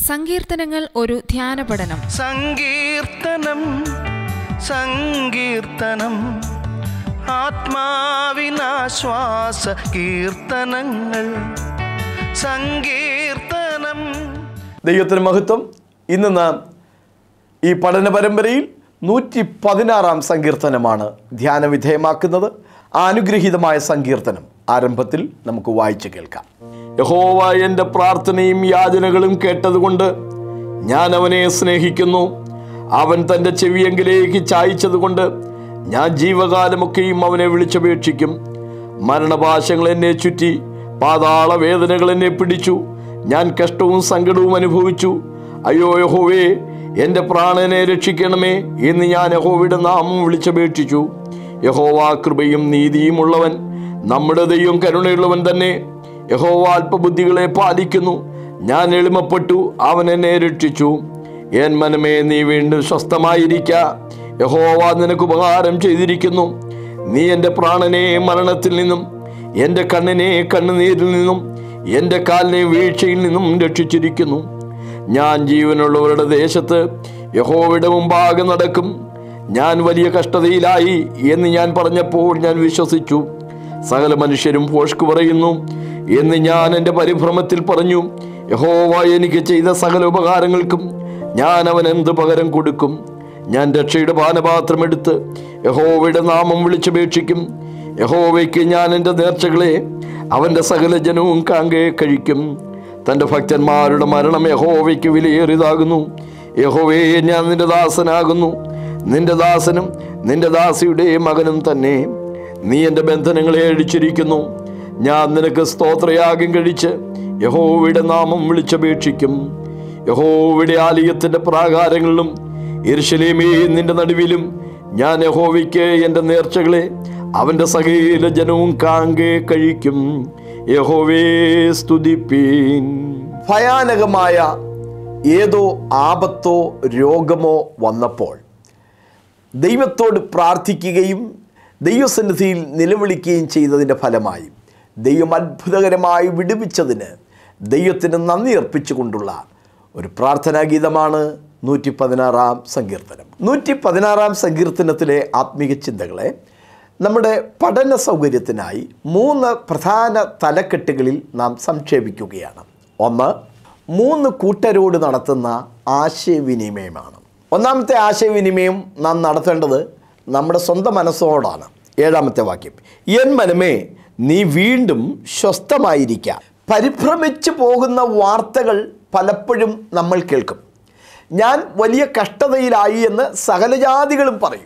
സങ്കീർത്തനങ്ങൾ ഒരു ധ്യാന പഠനം സങ്കീർത്തനം സങ്കീർത്തനം ആത്മാവിനാശ്വാസ കീർത്തനങ്ങൾ സങ്കീർത്തനം ദൈവത്തിന് മഹത്വം ഇന്ന് നാം ഈ പഠന പരമ്പരയിൽ നൂറ്റി പതിനാറാം സങ്കീർത്തനമാണ് ധ്യാന വിധേയമാക്കുന്നത് ആ അനുഗ്രഹീതമായ സങ്കീർത്തനം ആരംഭത്തിൽ നമുക്ക് വായിച്ചു കേൾക്കാം യഹോവ എൻ്റെ പ്രാർത്ഥനയും യാചനകളും കേട്ടതുകൊണ്ട് ഞാൻ അവനെ സ്നേഹിക്കുന്നു അവൻ തൻ്റെ ചെവിയെങ്കിലേക്ക് ചായച്ചതുകൊണ്ട് ഞാൻ ജീവകാലമൊക്കെയും അവനെ വിളിച്ചപേക്ഷിക്കും മരണപാശങ്ങൾ എന്നെ ചുറ്റി പാതാള വേദനകൾ എന്നെ പിടിച്ചു ഞാൻ കഷ്ടവും സങ്കടവും അനുഭവിച്ചു അയ്യോ യഹോവേ എൻ്റെ പ്രാണനെ രക്ഷിക്കണമേ എന്ന് ഞാൻ യഹോവയുടെ നാമം വിളിച്ചപേക്ഷിച്ചു യഹോവ കൃപയും നീതിയും ഉള്ളവൻ നമ്മുടെ ദൈവം കരുണയുള്ളവൻ തന്നെ യഹോവ അല്പബുദ്ധികളെ പാലിക്കുന്നു ഞാൻ എളിമപ്പെട്ടു അവൻ എന്നെ രക്ഷിച്ചു എൻ മനമേ നീ വീണ്ടും സ്വസ്ഥമായിരിക്ക യഹോവ നിനക്ക് ഉപകാരം ചെയ്തിരിക്കുന്നു നീ എൻ്റെ പ്രാണനെ മരണത്തിൽ നിന്നും എൻ്റെ കണ്ണിനെ കണ്ണുനീരിൽ നിന്നും എൻ്റെ കാലിനെ വീഴ്ചയിൽ നിന്നും രക്ഷിച്ചിരിക്കുന്നു ഞാൻ ജീവനുള്ളവരുടെ ദേശത്ത് യഹോവയുടെ മുമ്പാകെ നടക്കും ഞാൻ വലിയ കഷ്ടതയിലായി എന്ന് ഞാൻ പറഞ്ഞപ്പോൾ ഞാൻ വിശ്വസിച്ചു സകല മനുഷ്യരും പോഷ്ക് പറയുന്നു എന്ന് ഞാൻ എൻ്റെ പരിഭ്രമത്തിൽ പറഞ്ഞു യഹോവ എനിക്ക് ചെയ്ത സകല ഉപകാരങ്ങൾക്കും ഞാൻ അവൻ എന്ത് പകരം കൊടുക്കും ഞാൻ രക്ഷയുടെ പാനപാത്രം എടുത്ത് യഹോവയുടെ നാമം വിളിച്ചപേക്ഷിക്കും യഹോവയ്ക്ക് ഞാൻ എൻ്റെ നേർച്ചകളെ അവൻ്റെ സകല ജനവും കാങ്കെ കഴിക്കും തൻ്റെ ഭക്തന്മാരുടെ മരണം യഹോവയ്ക്ക് വിലയേറിയതാകുന്നു യഹോവേ ഞാൻ നിന്റെ ദാസനാകുന്നു നിന്റെ ദാസനും നിന്റെ ദാസിയുടെ മകനും തന്നെ നീ എൻ്റെ ബന്ധനങ്ങളെ അഴിച്ചിരിക്കുന്നു ഞാൻ നിനക്ക് സ്തോത്രയാഗം കഴിച്ച് യഹോവയുടെ നാമം വിളിച്ചപേക്ഷിക്കും യഹോവയുടെ ആലയത്തിൻ്റെ പ്രാകാരങ്ങളിലും എരുശലേമേ നിന്റെ നടുവിലും ഞാൻ യഹോവയ്ക്ക് എൻ്റെ നേർച്ചകളെ അവൻ്റെ സകല ജനവും കാങ്കെ കഴിക്കും യഹോവേ സ്തുതിപ്പീൻ ഭയാനകമായ ഏതോ ആപത്തോ രോഗമോ വന്നപ്പോൾ ദൈവത്തോട് പ്രാർത്ഥിക്കുകയും ദൈവസന്നിധിയിൽ നിലവിളിക്കുകയും ചെയ്തതിൻ്റെ ഫലമായി ദൈവം അത്ഭുതകരമായി വിടുവിച്ചതിന് ദൈവത്തിന് നന്ദി അർപ്പിച്ചുകൊണ്ടുള്ള ഒരു പ്രാർത്ഥനാ ഗീതമാണ് നൂറ്റി പതിനാറാം സങ്കീർത്തനം നൂറ്റി പതിനാറാം സങ്കീർത്തനത്തിലെ ആത്മീക ചിന്തകളെ നമ്മുടെ പഠന സൗകര്യത്തിനായി മൂന്ന് പ്രധാന തലക്കെട്ടുകളിൽ നാം സംക്ഷേപിക്കുകയാണ് ഒന്ന് മൂന്ന് കൂട്ടരോട് നടത്തുന്ന ആശയവിനിമയമാണ് ഒന്നാമത്തെ ആശയവിനിമയം നാം നടത്തേണ്ടത് നമ്മുടെ സ്വന്തം മനസ്സോടാണ് ഏഴാമത്തെ വാക്യം എൻ മനമേ നീ വീണ്ടും സ്വസ്ഥമായിരിക്കുക പരിഭ്രമിച്ചു പോകുന്ന വാർത്തകൾ പലപ്പോഴും നമ്മൾ കേൾക്കും ഞാൻ വലിയ കഷ്ടതയിലായി എന്ന് സകലജാതികളും പറയും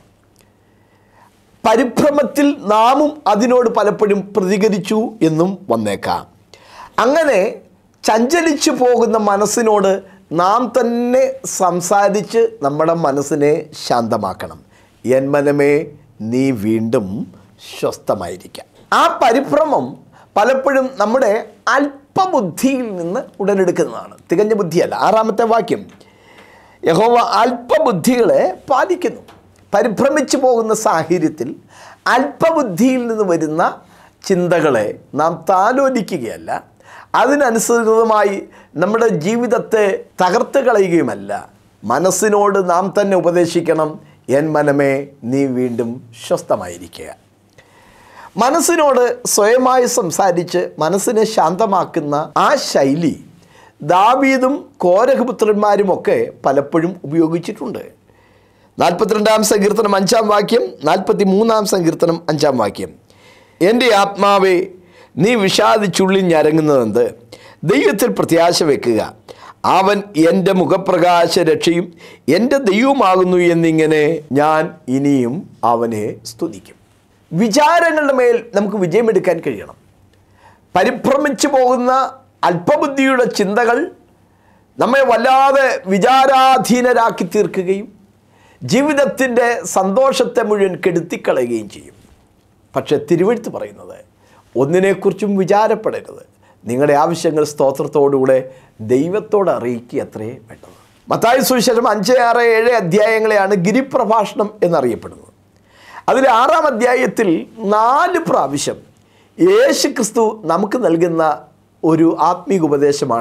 പരിഭ്രമത്തിൽ നാമും അതിനോട് പലപ്പോഴും പ്രതികരിച്ചു എന്നും വന്നേക്കാം അങ്ങനെ ചഞ്ചലിച്ചു പോകുന്ന മനസ്സിനോട് നാം തന്നെ സംസാരിച്ച് നമ്മുടെ മനസ്സിനെ ശാന്തമാക്കണം എൻ മനമേ നീ വീണ്ടും സ്വസ്ഥമായിരിക്കാം ആ പരിഭ്രമം പലപ്പോഴും നമ്മുടെ അല്പബുദ്ധിയിൽ നിന്ന് ഉടലെടുക്കുന്നതാണ് തികഞ്ഞ ബുദ്ധിയല്ല ആറാമത്തെ വാക്യം യഹോവ അല്പബുദ്ധികളെ പാലിക്കുന്നു പരിഭ്രമിച്ചു പോകുന്ന സാഹചര്യത്തിൽ അല്പബുദ്ധിയിൽ നിന്ന് വരുന്ന ചിന്തകളെ നാം താലോലിക്കുകയല്ല അതിനനുസൃതമായി നമ്മുടെ ജീവിതത്തെ തകർത്ത് കളയുകയുമല്ല മനസ്സിനോട് നാം തന്നെ ഉപദേശിക്കണം എൻ മനമേ നീ വീണ്ടും സ്വസ്ഥമായിരിക്കുക മനസ്സിനോട് സ്വയമായി സംസാരിച്ച് മനസ്സിനെ ശാന്തമാക്കുന്ന ആ ശൈലി ദാവീദും കോരഹപുത്രന്മാരുമൊക്കെ പലപ്പോഴും ഉപയോഗിച്ചിട്ടുണ്ട് നാൽപ്പത്തിരണ്ടാം സങ്കീർത്തനം അഞ്ചാം വാക്യം നാൽപ്പത്തി മൂന്നാം സങ്കീർത്തനം അഞ്ചാം വാക്യം എൻ്റെ ആത്മാവെ നീ വിഷാദിച്ചുള്ളിൽ ഞരങ്ങുന്നതെന്ത് ദൈവത്തിൽ പ്രത്യാശ വെക്കുക അവൻ എൻ്റെ മുഖപ്രകാശ രക്ഷയും എൻ്റെ ദൈവമാകുന്നു എന്നിങ്ങനെ ഞാൻ ഇനിയും അവനെ സ്തുതിക്കും വിചാരങ്ങളുടെ മേൽ നമുക്ക് വിജയമെടുക്കാൻ കഴിയണം പരിഭ്രമിച്ചു പോകുന്ന അല്പബുദ്ധിയുടെ ചിന്തകൾ നമ്മെ വല്ലാതെ വിചാരാധീനരാക്കി തീർക്കുകയും ജീവിതത്തിൻ്റെ സന്തോഷത്തെ മുഴുവൻ കെടുത്തിക്കളയുകയും ചെയ്യും പക്ഷെ തിരുവഴുത്ത് പറയുന്നത് ഒന്നിനെക്കുറിച്ചും വിചാരപ്പെടരുത് നിങ്ങളുടെ ആവശ്യങ്ങൾ സ്തോത്രത്തോടുകൂടെ ദൈവത്തോട് അറിയിക്കുക അത്രേ വേണ്ടത് മത്തായ സുവിശേഷം അഞ്ച് ആറ് ഏഴ് അധ്യായങ്ങളെയാണ് ഗിരിപ്രഭാഷണം എന്നറിയപ്പെടുന്നത് അതിൽ ആറാം അധ്യായത്തിൽ നാല് പ്രാവശ്യം യേശു ക്രിസ്തു നമുക്ക് നൽകുന്ന ഒരു ആത്മീക ഉപദേശമാണ്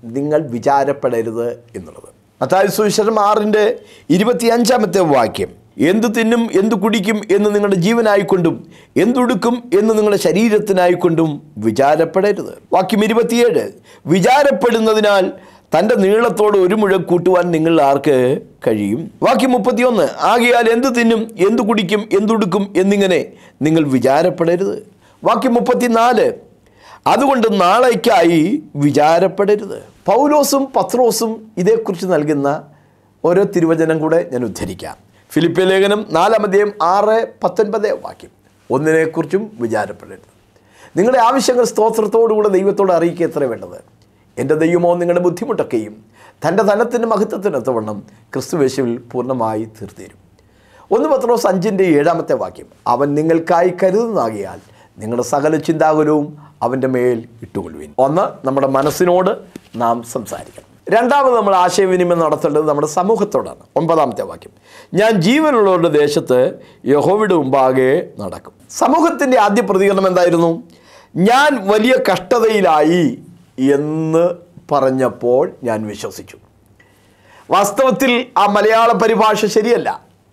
നിങ്ങൾ വിചാരപ്പെടരുത് എന്നുള്ളത് മത്തായ സുവിശേഷം ആറിൻ്റെ ഇരുപത്തിയഞ്ചാമത്തെ വാക്യം എന്തു തിന്നും എന്തു കുടിക്കും എന്ന് നിങ്ങളുടെ ജീവനായിക്കൊണ്ടും എന്തുടുക്കും എന്ന് നിങ്ങളുടെ ശരീരത്തിനായിക്കൊണ്ടും വിചാരപ്പെടരുത് വാക്യം ഇരുപത്തിയേഴ് വിചാരപ്പെടുന്നതിനാൽ തൻ്റെ നീളത്തോട് ഒരു മുഴ കൂട്ടുവാൻ നിങ്ങൾ ആർക്ക് കഴിയും വാക്യം മുപ്പത്തിയൊന്ന് ആകിയാൽ എന്തു തിന്നും എന്തു കുടിക്കും എന്തുടുക്കും എന്നിങ്ങനെ നിങ്ങൾ വിചാരപ്പെടരുത് വാക്യം മുപ്പത്തിനാല് അതുകൊണ്ട് നാളേക്കായി വിചാരപ്പെടരുത് പൗലോസും പത്രോസും ഇതേക്കുറിച്ച് നൽകുന്ന ഓരോ തിരുവചനം കൂടെ ഞാൻ ഉദ്ധരിക്കാം ഫിലിപ്പിയ ലേഖനം നാലാമധ്യം ആറ് പത്തൊൻപത് വാക്യം ഒന്നിനെക്കുറിച്ചും വിചാരപ്പെടരുത് നിങ്ങളുടെ ആവശ്യങ്ങൾ സ്തോത്രത്തോടുകൂടെ ദൈവത്തോട് അറിയിക്കുക എത്ര വേണ്ടത് എൻ്റെ ദൈവമോ നിങ്ങളുടെ ബുദ്ധിമുട്ടൊക്കെയും തൻ്റെ ധനത്തിൻ്റെ മഹത്വത്തിനൊത്തവണ്ണം ക്രിസ്തുവേശുവിൽ പൂർണ്ണമായി തീർത്തേരും ഒന്ന് പത്രോസ് അഞ്ചിൻ്റെ ഏഴാമത്തെ വാക്യം അവൻ നിങ്ങൾക്കായി കരുതുന്നാകിയാൽ നിങ്ങളുടെ സകല ചിന്താകുലവും അവൻ്റെ മേൽ ഇട്ടുകൊള്ളുവിൻ ഒന്ന് നമ്മുടെ മനസ്സിനോട് നാം സംസാരിക്കണം രണ്ടാമത് നമ്മൾ ആശയവിനിമയം നടത്തേണ്ടത് നമ്മുടെ സമൂഹത്തോടാണ് ഒമ്പതാമത്തെ വാക്യം ഞാൻ ജീവനുള്ളവരുടെ ദേശത്ത് യഹോവയുടെ മുമ്പാകെ നടക്കും സമൂഹത്തിൻ്റെ ആദ്യ പ്രതികരണം എന്തായിരുന്നു ഞാൻ വലിയ കഷ്ടതയിലായി എന്ന് പറഞ്ഞപ്പോൾ ഞാൻ വിശ്വസിച്ചു വാസ്തവത്തിൽ ആ മലയാള പരിഭാഷ ശരിയല്ല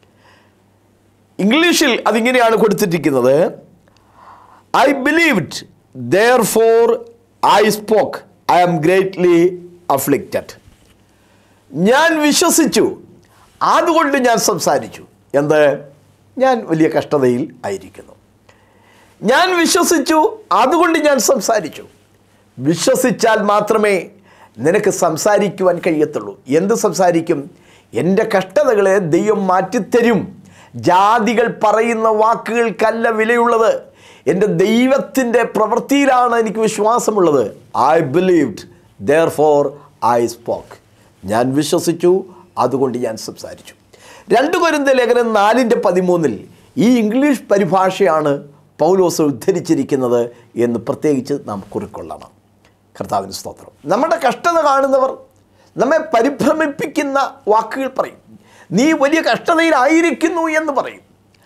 ഇംഗ്ലീഷിൽ അതിങ്ങനെയാണ് കൊടുത്തിരിക്കുന്നത് I believed therefore I spoke I am greatly afflicted ഞാൻ വിശ്വസിച്ചു അതുകൊണ്ട് ഞാൻ സംസാരിച്ചു എന്ത് ഞാൻ വലിയ കഷ്ടതയിൽ ആയിരിക്കുന്നു ഞാൻ വിശ്വസിച്ചു അതുകൊണ്ട് ഞാൻ സംസാരിച്ചു വിശ്വസിച്ചാൽ മാത്രമേ നിനക്ക് സംസാരിക്കുവാൻ കഴിയത്തുള്ളൂ എന്ത് സംസാരിക്കും എൻ്റെ കഷ്ടതകളെ ദൈവം മാറ്റിത്തരും ജാതികൾ പറയുന്ന വാക്കുകൾക്കല്ല വിലയുള്ളത് എൻ്റെ ദൈവത്തിൻ്റെ പ്രവൃത്തിയിലാണ് എനിക്ക് വിശ്വാസമുള്ളത് I believed therefore I spoke ഞാൻ വിശ്വസിച്ചു അതുകൊണ്ട് ഞാൻ സംസാരിച്ചു രണ്ട് കൊരിന്ത ലേഖനം നാലിൻ്റെ പതിമൂന്നിൽ ഈ ഇംഗ്ലീഷ് പരിഭാഷയാണ് പൗലോസ് ഉദ്ധരിച്ചിരിക്കുന്നത് എന്ന് പ്രത്യേകിച്ച് നാം കുറിക്കൊള്ളണം കർത്താവിന് സ്തോത്രം നമ്മുടെ കഷ്ടത കാണുന്നവർ നമ്മെ പരിഭ്രമിപ്പിക്കുന്ന വാക്കുകൾ പറയും നീ വലിയ കഷ്ടതയിലായിരിക്കുന്നു എന്ന് പറയും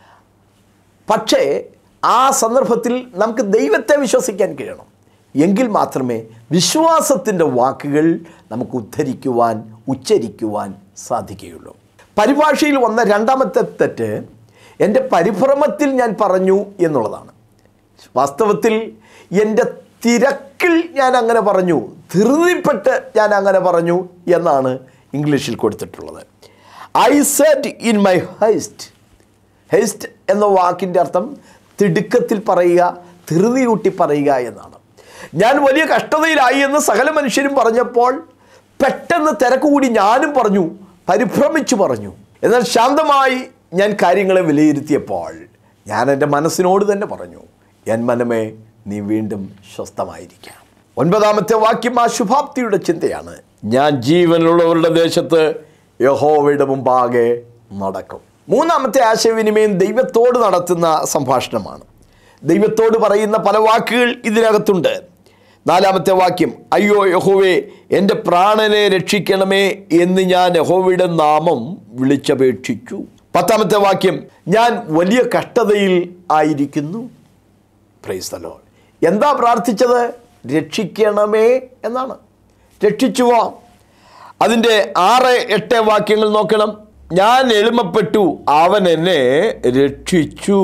പക്ഷേ ആ സന്ദർഭത്തിൽ നമുക്ക് ദൈവത്തെ വിശ്വസിക്കാൻ കഴിയണം എങ്കിൽ മാത്രമേ വിശ്വാസത്തിൻ്റെ വാക്കുകൾ നമുക്ക് ഉദ്ധരിക്കുവാൻ ഉച്ചരിക്കുവാൻ സാധിക്കുകയുള്ളൂ പരിഭാഷയിൽ വന്ന രണ്ടാമത്തെ തെറ്റ് എൻ്റെ പരിഭ്രമത്തിൽ ഞാൻ പറഞ്ഞു എന്നുള്ളതാണ് വാസ്തവത്തിൽ എൻ്റെ തിരക്കിൽ ഞാൻ അങ്ങനെ പറഞ്ഞു ധൃതിപ്പെട്ട് ഞാൻ അങ്ങനെ പറഞ്ഞു എന്നാണ് ഇംഗ്ലീഷിൽ കൊടുത്തിട്ടുള്ളത് I said in my haste haste എന്ന വാക്കിൻ്റെ അർത്ഥം തിടുക്കത്തിൽ പറയുക ധൃതിയൂട്ടി പറയുക എന്നാണ് ഞാൻ വലിയ കഷ്ടതയിലായി എന്ന് സകല മനുഷ്യരും പറഞ്ഞപ്പോൾ പെട്ടെന്ന് തിരക്ക് കൂടി ഞാനും പറഞ്ഞു പരിഭ്രമിച്ചു പറഞ്ഞു എന്നാൽ ശാന്തമായി ഞാൻ കാര്യങ്ങളെ വിലയിരുത്തിയപ്പോൾ ഞാൻ എൻ്റെ മനസ്സിനോട് തന്നെ പറഞ്ഞു എൻ മനമേ നീ വീണ്ടും സ്വസ്ഥമായിരിക്കാം ഒൻപതാമത്തെ വാക്യം ആ ശുഭാപ്തിയുടെ ചിന്തയാണ് ഞാൻ ജീവനുള്ളവരുടെ ദേശത്ത് യഹോവയുടെ മുമ്പാകെ നടക്കും മൂന്നാമത്തെ ആശയവിനിമയം ദൈവത്തോട് നടത്തുന്ന സംഭാഷണമാണ് ദൈവത്തോട് പറയുന്ന പല വാക്കുകൾ ഇതിനകത്തുണ്ട് നാലാമത്തെ വാക്യം അയ്യോ യഹോവേ എൻ്റെ പ്രാണനെ രക്ഷിക്കണമേ എന്ന് ഞാൻ യഹോവയുടെ നാമം വിളിച്ചപേക്ഷിച്ചു പത്താമത്തെ വാക്യം ഞാൻ വലിയ കഷ്ടതയിൽ ആയിരിക്കുന്നു പ്രൈസ് the Lord. എന്താ പ്രാർത്ഥിച്ചത് രക്ഷിക്കണമേ എന്നാണ് രക്ഷിച്ചുവോ അതിൻ്റെ ആറ് എട്ട് വാക്യങ്ങൾ നോക്കണം ഞാൻ എളിമപ്പെട്ടു അവൻ എന്നെ രക്ഷിച്ചു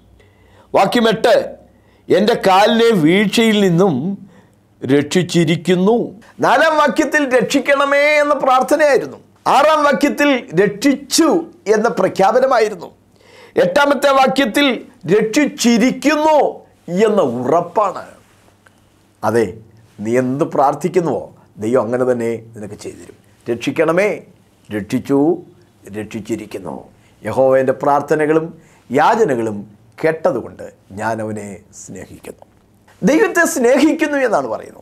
വാക്യം എട്ട് എൻ്റെ കാലിനെ വീഴ്ചയിൽ നിന്നും രക്ഷിച്ചിരിക്കുന്നു നാലാം വാക്യത്തിൽ രക്ഷിക്കണമേ എന്ന പ്രാർത്ഥനയായിരുന്നു ആറാം വാക്യത്തിൽ രക്ഷിച്ചു എന്ന പ്രഖ്യാപനമായിരുന്നു എട്ടാമത്തെ വാക്യത്തിൽ രക്ഷിച്ചിരിക്കുന്നു എന്ന ഉറപ്പാണ് അതെ നീ എന്ത് പ്രാർത്ഥിക്കുന്നുവോ ദൈവം അങ്ങനെ തന്നെ നിനക്ക് ചെയ്തുതരും രക്ഷിക്കണമേ രക്ഷിച്ചു രക്ഷിച്ചിരിക്കുന്നു യഹോവേൻ്റെ പ്രാർത്ഥനകളും യാചനകളും കേട്ടതുകൊണ്ട് ഞാൻ അവനെ സ്നേഹിക്കുന്നു ദൈവത്തെ സ്നേഹിക്കുന്നു എന്നാണ് പറയുന്നത്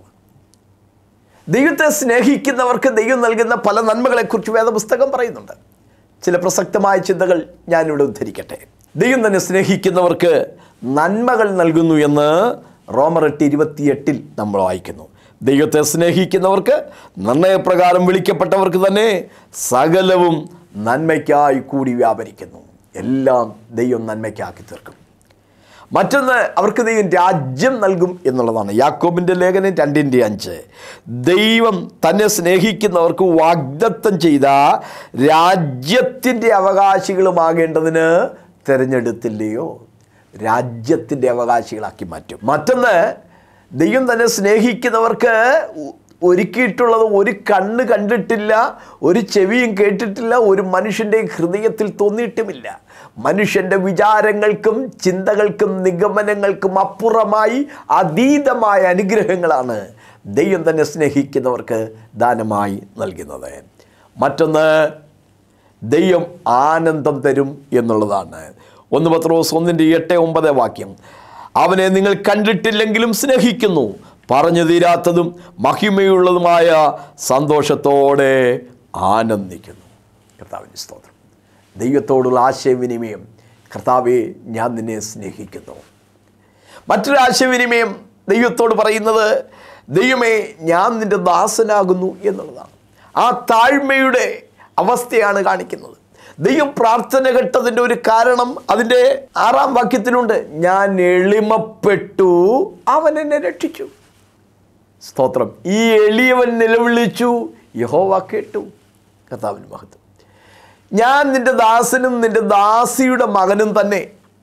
ദൈവത്തെ സ്നേഹിക്കുന്നവർക്ക് ദൈവം നൽകുന്ന പല നന്മകളെക്കുറിച്ച് വേദപുസ്തകം പറയുന്നുണ്ട് ചില പ്രസക്തമായ ചിന്തകൾ ഞാനിവിടെ ഉദ്ധരിക്കട്ടെ ദൈവം തന്നെ സ്നേഹിക്കുന്നവർക്ക് നന്മകൾ നൽകുന്നു എന്ന് റോമർ എട്ട് ഇരുപത്തിയെട്ടിൽ നമ്മൾ വായിക്കുന്നു ദൈവത്തെ സ്നേഹിക്കുന്നവർക്ക് നിർണയപ്രകാരം വിളിക്കപ്പെട്ടവർക്ക് തന്നെ സകലവും നന്മയ്ക്കായി കൂടി വ്യാപരിക്കുന്നു എല്ലാം ദൈവം നന്മയ്ക്കാക്കി തീർക്കും മറ്റൊന്ന് അവർക്ക് ദൈവം രാജ്യം നൽകും എന്നുള്ളതാണ് യാക്കോബിൻ്റെ ലേഖനം രണ്ടിൻ്റെ അഞ്ച് ദൈവം തന്നെ സ്നേഹിക്കുന്നവർക്ക് വാഗ്ദത്തം ചെയ്ത രാജ്യത്തിൻ്റെ അവകാശികളുമാകേണ്ടതിന് തിരഞ്ഞെടുത്തില്ലയോ രാജ്യത്തിൻ്റെ അവകാശികളാക്കി മാറ്റും മറ്റൊന്ന് ദൈവം തന്നെ സ്നേഹിക്കുന്നവർക്ക് ഒ- ഒരുക്കിയിട്ടുള്ളത് ഒരു കണ്ണ് കണ്ടിട്ടില്ല ഒരു ചെവിയും കേട്ടിട്ടില്ല ഒരു മനുഷ്യൻ്റെ ഹൃദയത്തിൽ തോന്നിയിട്ടുമില്ല മനുഷ്യൻ്റെ വിചാരങ്ങൾക്കും ചിന്തകൾക്കും നിഗമനങ്ങൾക്കും അപ്പുറമായി അതീതമായ അനുഗ്രഹങ്ങളാണ് ദൈവം തന്നെ സ്നേഹിക്കുന്നവർക്ക് ദാനമായി നൽകുന്നത് മറ്റൊന്ന് ദൈവം ആനന്ദം തരും എന്നുള്ളതാണ് ഒന്ന് പത്രോസ് ഒന്നിൻ്റെ എട്ട് ഒമ്പത് വാക്യം അവനെ നിങ്ങൾ കണ്ടിട്ടില്ലെങ്കിലും സ്നേഹിക്കുന്നു പറഞ്ഞു തീരാത്തതും മഹിമയുള്ളതുമായ സന്തോഷത്തോടെ ആനന്ദിക്കുന്നു കർത്താവിൻ്റെ സ്തോത്രം ദൈവത്തോടുള്ള ആശയവിനിമയം കർത്താവെ ഞാൻ നിന്നെ സ്നേഹിക്കുന്നു മറ്റൊരു ആശയവിനിമയം ദൈവത്തോട് പറയുന്നത് ദൈവമേ ഞാൻ നിൻ്റെ ദാസനാകുന്നു എന്നുള്ളതാണ് ആ താഴ്മയുടെ അവസ്ഥയാണ് കാണിക്കുന്നത് ദൈവം പ്രാർത്ഥന കേട്ടതിൻ്റെ ഒരു കാരണം അതിൻ്റെ ആറാം വാക്യത്തിലുണ്ട് ഞാൻ എളിമപ്പെട്ടു അവൻ എന്നെ രക്ഷിച്ചു സ്തോത്രം ഈ എളിയവൻ നിലവിളിച്ചു യഹോവ കേട്ടു കർത്താവിന് മഹത്വം ഞാൻ നിൻ്റെ ദാസനും നിൻ്റെ ദാസിയുടെ മകനും തന്നെ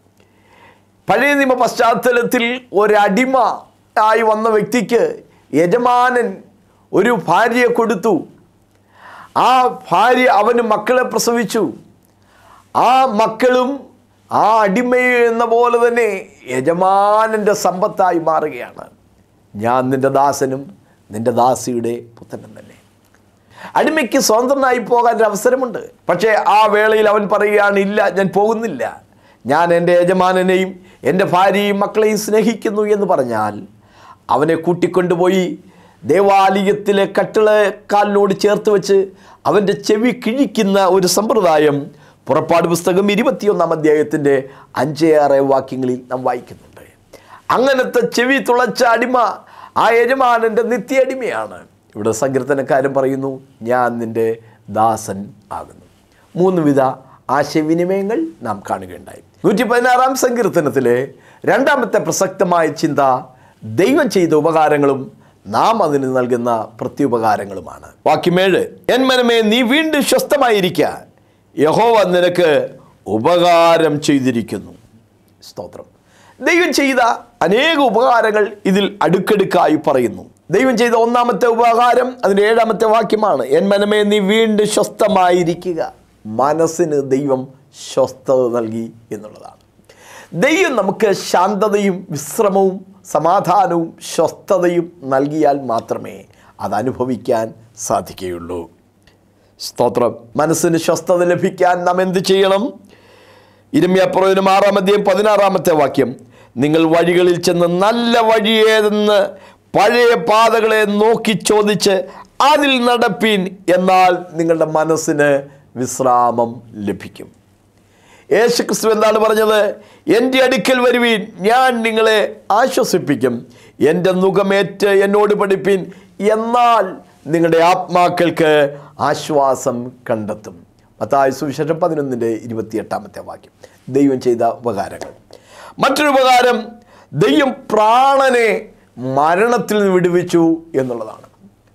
പഴയ നിയമ പശ്ചാത്തലത്തിൽ ഒരടിമ ആയി വന്ന വ്യക്തിക്ക് യജമാനൻ ഒരു ഭാര്യയെ കൊടുത്തു ആ ഭാര്യ അവന് മക്കളെ പ്രസവിച്ചു ആ മക്കളും ആ അടിമയെ എന്ന പോലെ തന്നെ യജമാനൻ്റെ സമ്പത്തായി മാറുകയാണ് ഞാൻ നിൻ്റെ ദാസനും നിൻ്റെ ദാസിയുടെ പുത്രനും തന്നെ അടിമയ്ക്ക് സ്വതന്ത്രനായി പോകാൻ ഒരു അവസരമുണ്ട് പക്ഷേ ആ വേളയിൽ അവൻ പറയുകയാണ് ഇല്ല ഞാൻ പോകുന്നില്ല ഞാൻ എൻ്റെ യജമാനനെയും എൻ്റെ ഭാര്യയും മക്കളെയും സ്നേഹിക്കുന്നു എന്ന് പറഞ്ഞാൽ അവനെ കൂട്ടിക്കൊണ്ടുപോയി ദേവാലയത്തിലെ കട്ടിളക്കാലിനോട് ചേർത്ത് വെച്ച് അവൻ്റെ ചെവി കിഴിക്കുന്ന ഒരു സമ്പ്രദായം പുറപ്പാട് പുസ്തകം ഇരുപത്തിയൊന്നാം അധ്യായത്തിൻ്റെ അഞ്ച് ആറ് വാക്യങ്ങളിൽ നാം വായിക്കുന്നുണ്ട് അങ്ങനത്തെ ചെവി തുളച്ച അടിമ ആ യജമാനൻ്റെ നിത്യ അടിമയാണ് ഇവിടെ സങ്കീർത്തനക്കാരൻ പറയുന്നു ഞാൻ നിൻ്റെ ദാസൻ ആകുന്നു മൂന്ന് വിധ ആശയവിനിമയങ്ങൾ നാം കാണുകയുണ്ടായി നൂറ്റി പതിനാറാം സങ്കീർത്തനത്തിലെ രണ്ടാമത്തെ പ്രസക്തമായ ചിന്ത ദൈവം ചെയ്ത ഉപകാരങ്ങളും നാം അതിന് നൽകുന്ന പ്രത്യുപകാരങ്ങളുമാണ് വാക്യമേഴ് എൻ മനമേ നീ വീണ്ടും സ്വസ്ഥമായിരിക്കുക യഹോവ നിനക്ക് ഉപകാരം ചെയ്തിരിക്കുന്നു സ്തോത്രം ദൈവം ചെയ്ത അനേക ഉപകാരങ്ങൾ ഇതിൽ അടുക്കടുക്കായി പറയുന്നു ദൈവം ചെയ്ത ഒന്നാമത്തെ ഉപകാരം അതിൻ്റെ ഏഴാമത്തെ വാക്യമാണ് എൻ മനമേ നീ വീണ്ടും സ്വസ്ഥമായിരിക്കുക മനസ്സിന് ദൈവം സ്വസ്ഥത നൽകി എന്നുള്ളതാണ് ദൈവം നമുക്ക് ശാന്തതയും വിശ്രമവും സമാധാനവും സ്വസ്ഥതയും നൽകിയാൽ മാത്രമേ അത് അനുഭവിക്കാൻ സാധിക്കുകയുള്ളൂ സ്തോത്രം മനസ്സിന് സ്വസ്ഥത ലഭിക്കാൻ നാം എന്ത് ചെയ്യണം ഇരുമ്യാപ്രവചനം ആറാം അധ്യായം പതിനാറാമത്തെ വാക്യം നിങ്ങൾ വഴികളിൽ ചെന്ന് നല്ല വഴിയേതെന്ന് പഴയ പാതകളെ നോക്കി ചോദിച്ച് അതിൽ നടപ്പീൻ എന്നാൽ നിങ്ങളുടെ മനസ്സിന് വിശ്രാമം ലഭിക്കും യേശു ക്രിസ്തു എന്താണ് പറഞ്ഞത് എൻ്റെ അടുക്കൽ വരുവീൻ ഞാൻ നിങ്ങളെ ആശ്വസിപ്പിക്കും എൻ്റെ മുഖമേറ്റ് എന്നോട് പഠിപ്പീൻ എന്നാൽ നിങ്ങളുടെ ആത്മാക്കൾക്ക് ആശ്വാസം കണ്ടെത്തും മത്തായ സുവിശേഷം പതിനൊന്നിൻ്റെ ഇരുപത്തിയെട്ടാമത്തെ വാക്യം ദൈവം ചെയ്ത ഉപകാരങ്ങൾ മറ്റൊരു ഉപകാരം ദൈവം പ്രാണനെ മരണത്തിൽ നിന്ന് വിടുവിച്ചു എന്നുള്ളതാണ്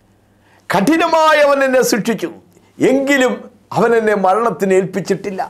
കഠിനമായി അവൻ എന്നെ ശിക്ഷിച്ചു എങ്കിലും അവൻ എന്നെ മരണത്തിന് ഏൽപ്പിച്ചിട്ടില്ല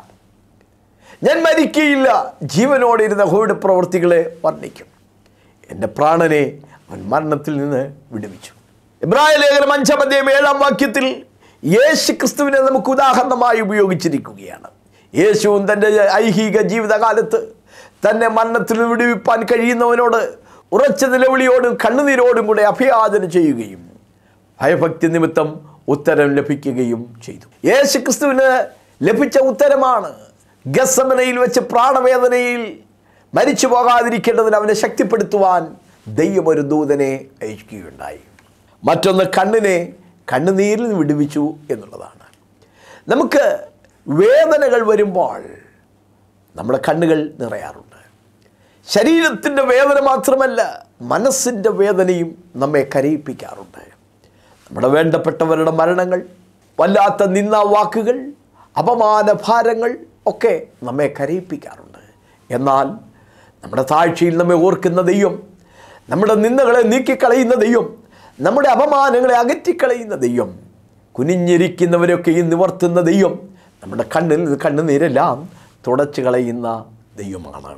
ഞാൻ മരിക്കുകയില്ല ജീവനോടെ ഇരുന്ന ഹോയുടെ പ്രവൃത്തികളെ വർണ്ണിക്കും എൻ്റെ പ്രാണനെ അവൻ മരണത്തിൽ നിന്ന് വിടുവിച്ചു ഇബ്രാഹിം ലേഖനം അഞ്ചാം അധ്യായം ഏഴാം വാക്യത്തിൽ യേശു ക്രിസ്തുവിനെ നമുക്ക് ഉദാഹരണമായി ഉപയോഗിച്ചിരിക്കുകയാണ് യേശുവും തൻ്റെ ഐഹിക ജീവിതകാലത്ത് തന്നെ മരണത്തിൽ നിന്ന് വിടുവിപ്പാൻ കഴിയുന്നവനോട് ഉറച്ച നിലവിളിയോടും കണ്ണുനീരോടും കൂടെ അഭയാചന ചെയ്യുകയും ഭയഭക്തി നിമിത്തം ഉത്തരം ലഭിക്കുകയും ചെയ്തു യേശു ക്രിസ്തുവിന് ലഭിച്ച ഉത്തരമാണ് ഗസമനയിൽ വെച്ച് പ്രാണവേദനയിൽ മരിച്ചു പോകാതിരിക്കേണ്ടതിന് അവനെ ശക്തിപ്പെടുത്തുവാൻ ദൈവം ഒരു ദൂതനെ അയക്കുകയുണ്ടായി മറ്റൊന്ന് കണ്ണിനെ കണ്ണുനീരിൽ നിന്ന് വിടുവിച്ചു എന്നുള്ളതാണ് നമുക്ക് വേദനകൾ വരുമ്പോൾ നമ്മുടെ കണ്ണുകൾ നിറയാറുണ്ട് ശരീരത്തിൻ്റെ വേദന മാത്രമല്ല മനസ്സിൻ്റെ വേദനയും നമ്മെ കരയിപ്പിക്കാറുണ്ട് നമ്മുടെ വേണ്ടപ്പെട്ടവരുടെ മരണങ്ങൾ വല്ലാത്ത നിന്ന വാക്കുകൾ അപമാന ഭാരങ്ങൾ ഒക്കെ നമ്മെ കരയിപ്പിക്കാറുണ്ട് എന്നാൽ നമ്മുടെ താഴ്ചയിൽ നമ്മെ ഓർക്കുന്ന ദൈവം നമ്മുടെ നിന്ദകളെ നീക്കിക്കളയുന്ന ദൈവം നമ്മുടെ അപമാനങ്ങളെ അകറ്റിക്കളയുന്ന ദൈവം കുനിഞ്ഞിരിക്കുന്നവരൊക്കെയും നിവർത്തുന്ന ദൈവം നമ്മുടെ കണ്ണിൽ നിന്ന് കണ്ണുനീരെല്ലാം തുടച്ചു കളയുന്ന ദൈവമാണ്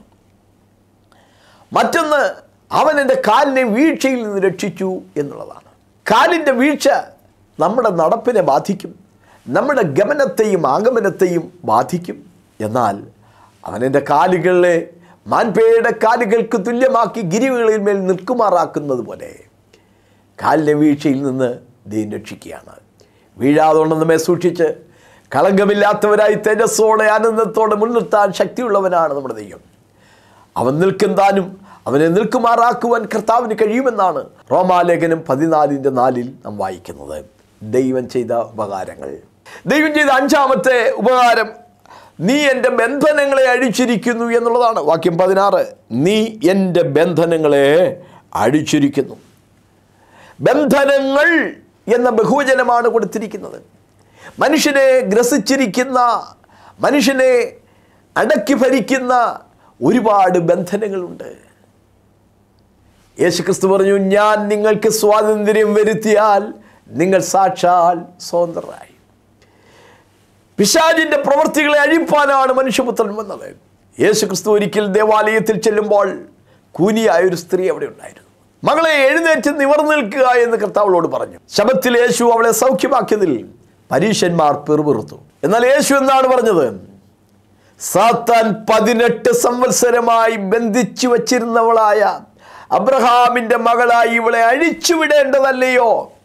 മറ്റൊന്ന് അവൻ എൻ്റെ കാലിനെ വീഴ്ചയിൽ നിന്ന് രക്ഷിച്ചു എന്നുള്ളതാണ് കാലിൻ്റെ വീഴ്ച നമ്മുടെ നടപ്പിനെ ബാധിക്കും നമ്മുടെ ഗമനത്തെയും ആഗമനത്തെയും ബാധിക്കും എന്നാൽ അവൻ എൻ്റെ കാലുകളെ മാൻപേയുടെ കാലുകൾക്ക് തുല്യമാക്കി ഗിരികളിൽ മേൽ നിൽക്കുമാറാക്കുന്നത് പോലെ കാലിൻ്റെ വീഴ്ചയിൽ നിന്ന് ദൈവം രക്ഷിക്കുകയാണ് വീഴാതുകൊണ്ട് നമ്മെ സൂക്ഷിച്ച് കളങ്കമില്ലാത്തവരായി തേജസ്സോടെ ആനന്ദത്തോടെ മുൻനിർത്താൻ ശക്തിയുള്ളവനാണ് നമ്മുടെ ദൈവം അവൻ നിൽക്കും താനും അവനെ നിൽക്കുമാറാക്കുവാൻ കർത്താവിന് കഴിയുമെന്നാണ് റോമാലേഖനം പതിനാലിൻ്റെ നാലിൽ നാം വായിക്കുന്നത് ദൈവം ചെയ്ത ഉപകാരങ്ങൾ ദൈവം ചെയ്ത അഞ്ചാമത്തെ ഉപകാരം നീ എൻ്റെ ബന്ധനങ്ങളെ അഴിച്ചിരിക്കുന്നു എന്നുള്ളതാണ് വാക്യം പതിനാറ് നീ എൻ്റെ ബന്ധനങ്ങളെ അഴിച്ചിരിക്കുന്നു ബന്ധനങ്ങൾ എന്ന ബഹുവചനമാണ് കൊടുത്തിരിക്കുന്നത് മനുഷ്യനെ ഗ്രസിച്ചിരിക്കുന്ന മനുഷ്യനെ അടക്കി ഭരിക്കുന്ന ഒരുപാട് ബന്ധനങ്ങളുണ്ട് യേശുക്രിസ്തു പറഞ്ഞു ഞാൻ നിങ്ങൾക്ക് സ്വാതന്ത്ര്യം വരുത്തിയാൽ നിങ്ങൾ സാക്ഷാൽ സ്വതന്ത്രരായി പിശാചിന്റെ പ്രവൃത്തികളെ അഴിപ്പാനാണ് മനുഷ്യപുത്രൻ വന്നത് യേശുക്രിസ്തു ഒരിക്കൽ ദേവാലയത്തിൽ ചെല്ലുമ്പോൾ കൂനിയായ ഒരു സ്ത്രീ അവിടെ ഉണ്ടായിരുന്നു മകളെ എഴുന്നേറ്റ് നിവർന്നു നിൽക്കുക എന്ന് കർത്താവളോട് പറഞ്ഞു ശബത്തിൽ യേശു അവളെ സൗഖ്യമാക്കിയതിൽ പരീശന്മാർ പെറുപിറുത്തു എന്നാൽ യേശു എന്താണ് പറഞ്ഞത് സാത്താൻ പതിനെട്ട് സംവത്സരമായി ബന്ധിച്ചു വച്ചിരുന്നവളായ അബ്രഹാമിന്റെ മകളായി ഇവളെ അഴിച്ചുവിടേണ്ടതല്ലയോ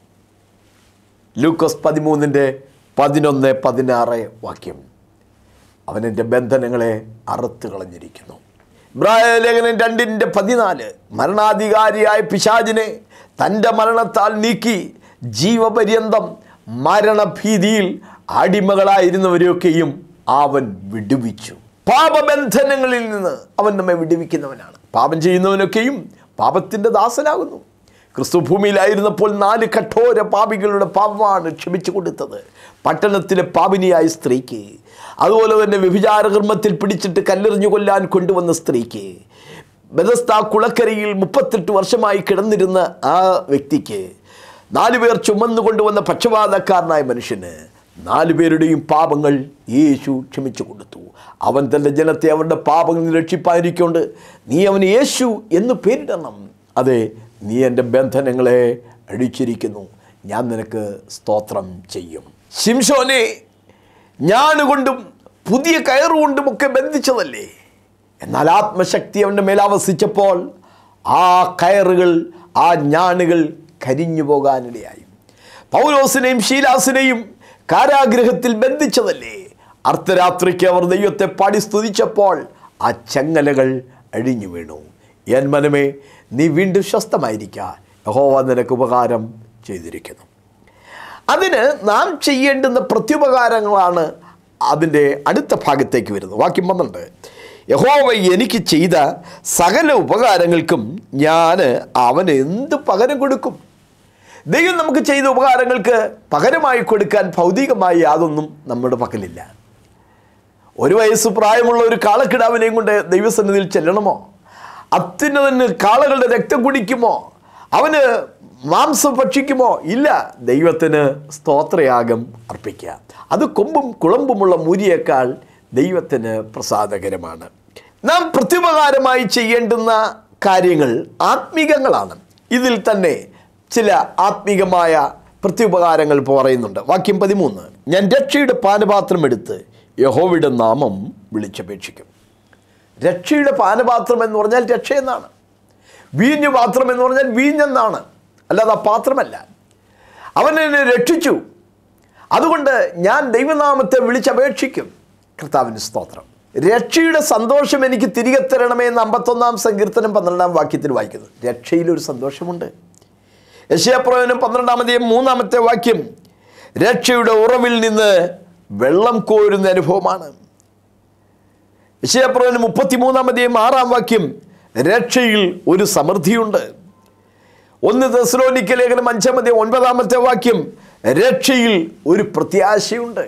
ലൂക്കോസ് പതിമൂന്നിൻ്റെ പതിനൊന്ന് പതിനാറ് വാക്യം അവൻ എൻ്റെ ബന്ധനങ്ങളെ അറുത്ത് കളഞ്ഞിരിക്കുന്നു ഇബ്രാഹിം ലേഖനം രണ്ടിൻ്റെ പതിനാല് മരണാധികാരിയായ പിശാചിനെ തൻ്റെ മരണത്താൽ നീക്കി ജീവപര്യന്തം മരണഭീതിയിൽ അടിമകളായിരുന്നവരെയൊക്കെയും അവൻ വിടുവിച്ചു പാപബന്ധനങ്ങളിൽ നിന്ന് അവൻ നമ്മെ വിടുവിക്കുന്നവനാണ് പാപം ചെയ്യുന്നവനൊക്കെയും പാപത്തിൻ്റെ ദാസനാകുന്നു ക്രിസ്തു ഭൂമിയിലായിരുന്നപ്പോൾ നാല് കഠോര പാപികളുടെ പാപമാണ് ക്ഷമിച്ചു കൊടുത്തത് പട്ടണത്തിലെ പാപിനിയായ സ്ത്രീക്ക് അതുപോലെ തന്നെ വ്യഭിചാരകർമ്മത്തിൽ പിടിച്ചിട്ട് കല്ലെറിഞ്ഞു കൊല്ലാൻ കൊണ്ടുവന്ന സ്ത്രീക്ക് ബദസ്ത കുളക്കരയിൽ മുപ്പത്തെട്ട് വർഷമായി കിടന്നിരുന്ന ആ വ്യക്തിക്ക് നാലു പേർ ചുമന്നു കൊണ്ടുവന്ന പക്ഷപാതക്കാരനായ മനുഷ്യന് നാലു പേരുടെയും പാപങ്ങൾ യേശു ക്ഷമിച്ചു കൊടുത്തു അവൻ തൻ്റെ ജനത്തെ അവരുടെ പാപങ്ങളിൽ രക്ഷിപ്പായിരിക്കൊണ്ട് നീ അവന് യേശു എന്ന് പേരിടണം അതെ നീ എൻ്റെ ബന്ധനങ്ങളെ അഴിച്ചിരിക്കുന്നു ഞാൻ നിനക്ക് സ്തോത്രം ചെയ്യും ശിംഷോനെ ഞാനുകൊണ്ടും പുതിയ കയറുകൊണ്ടും ഒക്കെ ബന്ധിച്ചതല്ലേ എന്നാൽ ആത്മശക്തി അവൻ്റെ മേലാവസിച്ചപ്പോൾ ആ കയറുകൾ ആ ഞാണുകൾ കരിഞ്ഞു പോകാനിടയായി പൗലോസിനെയും ശീലാസിനെയും കാരാഗ്രഹത്തിൽ ബന്ധിച്ചതല്ലേ അർദ്ധരാത്രിക്ക് അവർ ദൈവത്തെ പാടി സ്തുതിച്ചപ്പോൾ ആ ചങ്ങലകൾ അഴിഞ്ഞു വീണു എൻ മനമേ നീ വീണ്ടും സ്വസ്ഥമായിരിക്ക യഹോവ നിനക്ക് ഉപകാരം ചെയ്തിരിക്കുന്നു അതിന് നാം ചെയ്യേണ്ടുന്ന പ്രത്യുപകാരങ്ങളാണ് അതിൻ്റെ അടുത്ത ഭാഗത്തേക്ക് വരുന്നത് വാക്യം പന്ത്രണ്ട് യഹോവ എനിക്ക് ചെയ്ത സകല ഉപകാരങ്ങൾക്കും ഞാൻ അവന് എന്ത് പകരം കൊടുക്കും ദൈവം നമുക്ക് ചെയ്ത ഉപകാരങ്ങൾക്ക് പകരമായി കൊടുക്കാൻ ഭൗതികമായി യാതൊന്നും നമ്മുടെ പക്കലില്ല ഒരു വയസ്സ് പ്രായമുള്ള ഒരു കാളക്കിടാവിനെയും കൊണ്ട് ദൈവസന്നിധിയിൽ ചെല്ലണമോ അത്യുന്നതന് കാളകളുടെ രക്തം കുടിക്കുമോ അവന് മാംസം ഭക്ഷിക്കുമോ ഇല്ല ദൈവത്തിന് സ്തോത്രയാഗം അർപ്പിക്കുക അത് കൊമ്പും കുളമ്പുമുള്ള മൂരിയേക്കാൾ ദൈവത്തിന് പ്രസാദകരമാണ് നാം പ്രത്യുപകാരമായി ചെയ്യേണ്ടുന്ന കാര്യങ്ങൾ ആത്മീകങ്ങളാണ് ഇതിൽ തന്നെ ചില ആത്മീകമായ പ്രത്യുപകാരങ്ങൾ പറയുന്നുണ്ട് വാക്യം പതിമൂന്ന് ഞാൻ രക്ഷയുടെ പാനപാത്രം എടുത്ത് യഹോവയുടെ നാമം വിളിച്ചപേക്ഷിക്കും രക്ഷയുടെ പാനപാത്രം എന്ന് പറഞ്ഞാൽ രക്ഷ എന്നാണ് വീഞ്ഞു പാത്രം എന്ന് പറഞ്ഞാൽ വീഞ്ഞെന്നാണ് അല്ലാതെ ആ പാത്രമല്ല അവൻ എന്നെ രക്ഷിച്ചു അതുകൊണ്ട് ഞാൻ ദൈവനാമത്തെ വിളിച്ചപേക്ഷിക്കും കർത്താവിന് സ്തോത്രം രക്ഷയുടെ സന്തോഷം എനിക്ക് തിരികെ തരണമേ എന്ന് അമ്പത്തൊന്നാം സങ്കീർത്തനം പന്ത്രണ്ടാം വാക്യത്തിൽ വായിക്കുന്നു രക്ഷയിലൊരു സന്തോഷമുണ്ട് യശയപ്രവചനം പന്ത്രണ്ടാമത്തെയും മൂന്നാമത്തെ വാക്യം രക്ഷയുടെ ഉറവിൽ നിന്ന് വെള്ളം കോരുന്ന അനുഭവമാണ് യശയപ്രവചനം മുപ്പത്തിമൂന്നാമത്തെയും ആറാം വാക്യം രക്ഷയിൽ ഒരു സമൃദ്ധിയുണ്ട് ഒന്ന് തെസ്ലോനിക്ക ലേഖനം അഞ്ചാമത്തെ ഒൻപതാമത്തെ വാക്യം രക്ഷയിൽ ഒരു പ്രത്യാശയുണ്ട്